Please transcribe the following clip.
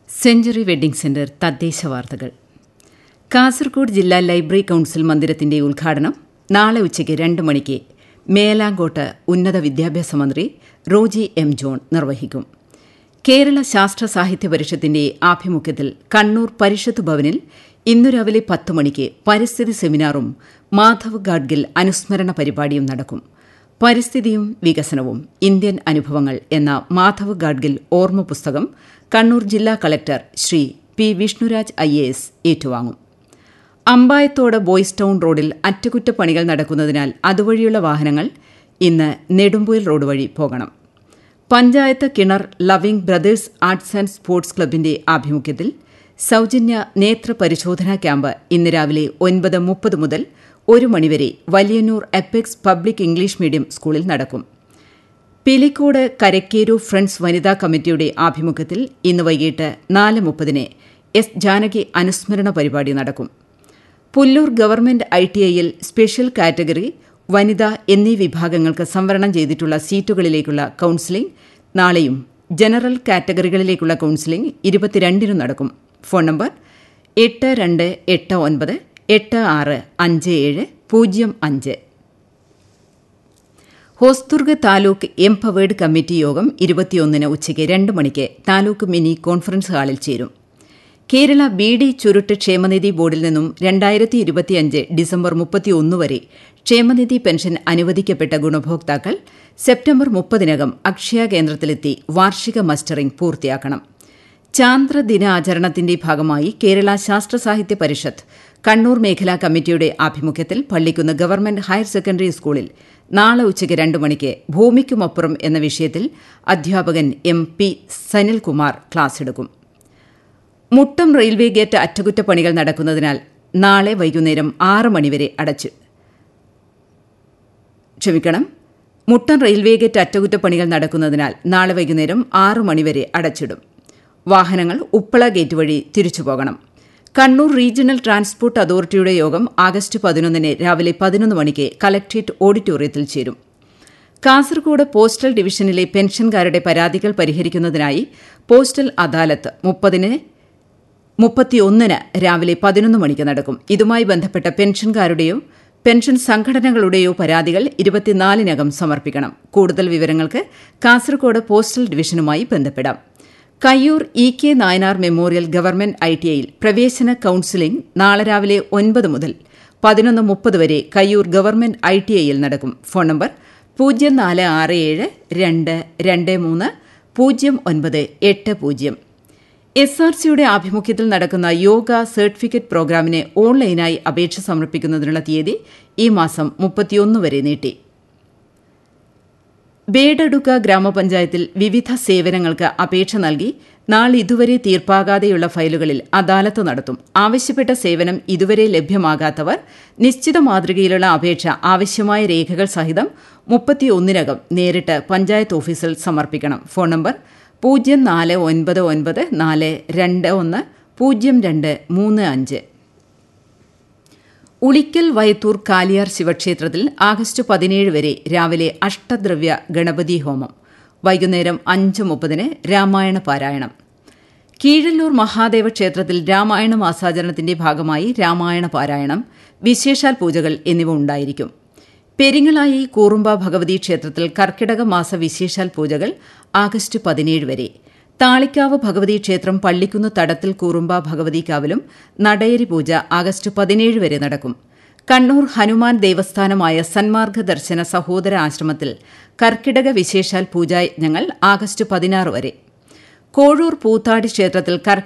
century wedding centre തദ്ദേശ വാർത്തകൾ കാസർഗോഡ് ജില്ലാ ലൈബ്രറി കൌൺസിൽ മന്ദിരത്തിന്റെ ഉദ്ഘാടനം നാളെ ഉച്ചയ്ക്ക് രണ്ട് മണിക്ക് മേലാങ്കോട്ട് ഉന്നത വിദ്യാഭ്യാസ മന്ത്രി റോജി എം ജോൺ നിർവഹിക്കും കേരള ശാസ്ത്ര സാഹിത്യ പരിഷത്തിന്റെ ആഭിമുഖ്യത്തിൽ കണ്ണൂർ പരിഷത്ത് ഭവനിൽ ഇന്നു രാവിലെ പത്ത് മണിക്ക് പരിസ്ഥിതി സെമിനാറും മാധവ് ഗാഡ്ഗിൽ അനുസ്മരണ പരിപാടിയും നടക്കും പരിസ്ഥിതിയും വികസനവും ഇന്ത്യൻ അനുഭവങ്ങൾ എന്ന മാധവ് ഗാഡ്ഗിൽ ഓർമ്മ പുസ്തകം കണ്ണൂർ ജില്ലാ collector Shri P Vishnuraj I A S ഏറ്റുവാങ്ങും അമ്പായത്തോട് ബോയ്സ് ടൌൺ റോഡിൽ അറ്റകുറ്റപ്പണികൾ നടക്കുന്നതിനാൽ അതുവഴിയുള്ള വാഹനങ്ങൾ ഇന്ന് നെടുമ്പുയിൽ റോഡ് വഴി പോകണം പഞ്ചായത്ത് കിണർ loving brothers arts and sports ക്ലബിന്റെ ആഭിമുഖ്യത്തിൽ സൌജന്യ നേത്ര പരിശോധനാ ക്യാമ്പ് ഇന്ന് രാവിലെ ഒൻപത് മുപ്പത് മുതൽ ഒരു മണിവരെ Valiyannur apex public English medium സ്കൂളിൽ നടക്കും പിലിക്കോട് കരക്കേരു ഫ്രണ്ട്സ് വനിതാ കമ്മിറ്റിയുടെ ആഭിമുഖ്യത്തിൽ ഇന്ന് വൈകിട്ട് നാല് മുപ്പതിന് എസ് ജാനകി അനുസ്മരണ പരിപാടി നടക്കും പുല്ലൂർ ഗവൺമെന്റ് ഐ ടി ഐയിൽ സ്പെഷ്യൽ കാറ്റഗറി വനിത എന്നീ വിഭാഗങ്ങൾക്ക് സംവരണം ചെയ്തിട്ടുള്ള സീറ്റുകളിലേക്കുള്ള കൌൺസിലിംഗ് നാളെയും ജനറൽ കാറ്റഗറികളിലേക്കുള്ള കൌൺസിലിംഗ് ഇരുപത്തിരണ്ടിനും നടക്കും ഫോൺ നമ്പർ എട്ട് രണ്ട് എട്ട് ഒൻപത് എട്ട് ആറ് അഞ്ച് ഏഴ് പൂജ്യം അഞ്ച് ഹോസ്ദുർഗ് താലൂക്ക് എംപവേർഡ് കമ്മിറ്റി യോഗം ഇരുപത്തിയൊന്നിന് ഉച്ചയ്ക്ക് രണ്ട് മണിക്ക് താലൂക്ക് മിനി കോൺഫറൻസ് ഹാളിൽ ചേരും കേരള ബി ഡി ചുരുട്ട് ക്ഷേമനിധി ബോർഡിൽ നിന്നും രണ്ടായിരത്തി ഇരുപത്തിയഞ്ച് ഡിസംബർ മുപ്പത്തിയൊന്ന് വരെ ക്ഷേമനിധി പെൻഷൻ അനുവദിക്കപ്പെട്ട ഗുണഭോക്താക്കൾ സെപ്റ്റംബർ മുപ്പതിനകം അക്ഷയ കേന്ദ്രത്തിലെത്തി വാർഷിക മസ്റ്ററിംഗ് പൂർത്തിയാക്കണം ചാന്ദ്ര ദിനാചരണത്തിന്റെ ഭാഗമായി കേരള ശാസ്ത്ര സാഹിത്യ പരിഷത്ത് കണ്ണൂർ മേഖലാ കമ്മിറ്റിയുടെ ആഭിമുഖ്യത്തിൽ പള്ളിക്കുന്ന് ഗവൺമെന്റ് ഹയർ സെക്കൻഡറി സ്കൂളിൽ നാളെ ഉച്ചയ്ക്ക് രണ്ട് മണിക്ക് ഭൂമിക്കുമപ്പുറം എന്ന വിഷയത്തിൽ അധ്യാപകൻ എം പി സനിൽകുമാർ ക്ലാസ് എടുക്കും മുട്ടം റെയിൽവേ ഗേറ്റ് അറ്റകുറ്റപ്പണികൾ നടക്കുന്നതിനാൽ നാളെ വൈകുന്നേരം ആറ് മണിവരെ അടച്ചു ക്ഷമിക്കണം മുട്ടം റെയിൽവേ ഗേറ്റ് അറ്റകുറ്റപ്പണികൾ നടക്കുന്നതിനാൽ നാളെ വൈകുന്നേരം ആറ് മണിവരെ അടച്ചിടും വാഹനങ്ങൾ ഉപ്പള ഗേറ്റ് വഴി തിരിച്ചു പോകണം കണ്ണൂർ റീജിയണൽ ട്രാൻസ്പോർട്ട് അതോറിറ്റിയുടെ യോഗം ആഗസ്റ്റ് പതിനൊന്നിന് രാവിലെ പതിനൊന്ന് മണിക്ക് കലക്ട്രേറ്റ് ഓഡിറ്റോറിയത്തിൽ ചേരും കാസർഗോഡ് പോസ്റ്റൽ ഡിവിഷനിലെ പെൻഷൻകാരുടെ പരാതികൾ പരിഹരിക്കുന്നതിനായി പോസ്റ്റൽ അദാലത്ത് മുപ്പതിന് മുപ്പത്തിയൊന്നിന് രാവിലെ പതിനൊന്ന് മണിക്ക് നടക്കും ഇതുമായി ബന്ധപ്പെട്ട പെൻഷൻകാരുടെയോ പെൻഷൻ സംഘടനകളുടെയോ പരാതികൾ ഇരുപത്തിനാലിനകം സമർപ്പിക്കണം കൂടുതൽ വിവരങ്ങൾക്ക് കാസർഗോഡ് പോസ്റ്റൽ ഡിവിഷനുമായി ബന്ധപ്പെടാം Kayyur E K Nayanar memorial government I T ഐയിൽ പ്രവേശന കൌൺസിലിംഗ് നാളെ രാവിലെ ഒൻപത് മുതൽ പതിനൊന്ന് മുപ്പത് വരെ കയ്യൂർ ഗവൺമെന്റ് ഐ ടി ഐയിൽ നടക്കും ഫോൺ നമ്പർ പൂജ്യം നാല് ആറ് ഏഴ് രണ്ട് രണ്ട് മൂന്ന് പൂജ്യം ഒൻപത് എട്ട് പൂജ്യം എസ് ആർ സിയുടെ ആഭിമുഖ്യത്തിൽ നടക്കുന്ന യോഗ സർട്ടിഫിക്കറ്റ് പ്രോഗ്രാമിന് ഓൺലൈനായി അപേക്ഷ സമർപ്പിക്കുന്നതിനുള്ള തീയതി ഈ മാസം മുപ്പത്തിയൊന്ന് വരെ നീട്ടി ബേഡടുക്ക ഗ്രാമപഞ്ചായത്തിൽ വിവിധ സേവനങ്ങൾക്ക് അപേക്ഷ നൽകി നാളെ ഇതുവരെ തീർപ്പാകാതെയുള്ള ഫയലുകളിൽ അദാലത്ത് നടത്തും ആവശ്യപ്പെട്ട സേവനം ഇതുവരെ ലഭ്യമാകാത്തവർ നിശ്ചിത മാതൃകയിലുള്ള അപേക്ഷ ആവശ്യമായ രേഖകൾ സഹിതം മുപ്പത്തിയൊന്നിനകം നേരിട്ട് പഞ്ചായത്ത് ഓഫീസിൽ സമർപ്പിക്കണം ഫോൺ നമ്പർ പൂജ്യം നാല് ഒൻപത് ഒൻപത് നാല് രണ്ട് ഒന്ന് പൂജ്യം രണ്ട് മൂന്ന് അഞ്ച് ഉളിക്കൽ വയത്തൂർ കാലിയാർ ശിവക്ഷേത്രത്തിൽ ആഗസ്റ്റ് പതിനേഴ് വരെ രാവിലെ അഷ്ടദ്രവ്യ ഗണപതി ഹോമം വൈകുന്നേരം അഞ്ച് മുപ്പതിന് രാമായണ പാരായണം കീഴല്ലൂർ മഹാദേവ ക്ഷേത്രത്തിൽ രാമായണ മാസാചരണത്തിന്റെ ഭാഗമായി രാമായണ പാരായണം വിശേഷാൽ പൂജകൾ എന്നിവ ഉണ്ടായിരിക്കും പെരിങ്ങളായി കൂറുമ്പ ഭഗവതി ക്ഷേത്രത്തിൽ കർക്കിടക മാസ വിശേഷാൽ പൂജകൾ ആഗസ്റ്റ് പതിനേഴ് വരെ താളിക്കാവ് ഭഗവതി ക്ഷേത്രം പള്ളിക്കുന്ന് തടത്തിൽ കൂറുമ്പ ഭഗവതി കാവിലും നടയരി പൂജ ആഗസ്റ്റ് പതിനേഴ് വരെ നടക്കും കണ്ണൂർ ഹനുമാൻ ദേവസ്ഥാനമായ സന്മാർഗ ദർശന സഹോദര ആശ്രമത്തിൽ കർക്കിടക വിശേഷാൽ പൂജായജ്ഞങ്ങൾ ആഗസ്റ്റ് പതിനാറ് വരെ കോഴൂർ പൂത്താടി ക്ഷേത്രത്തിൽ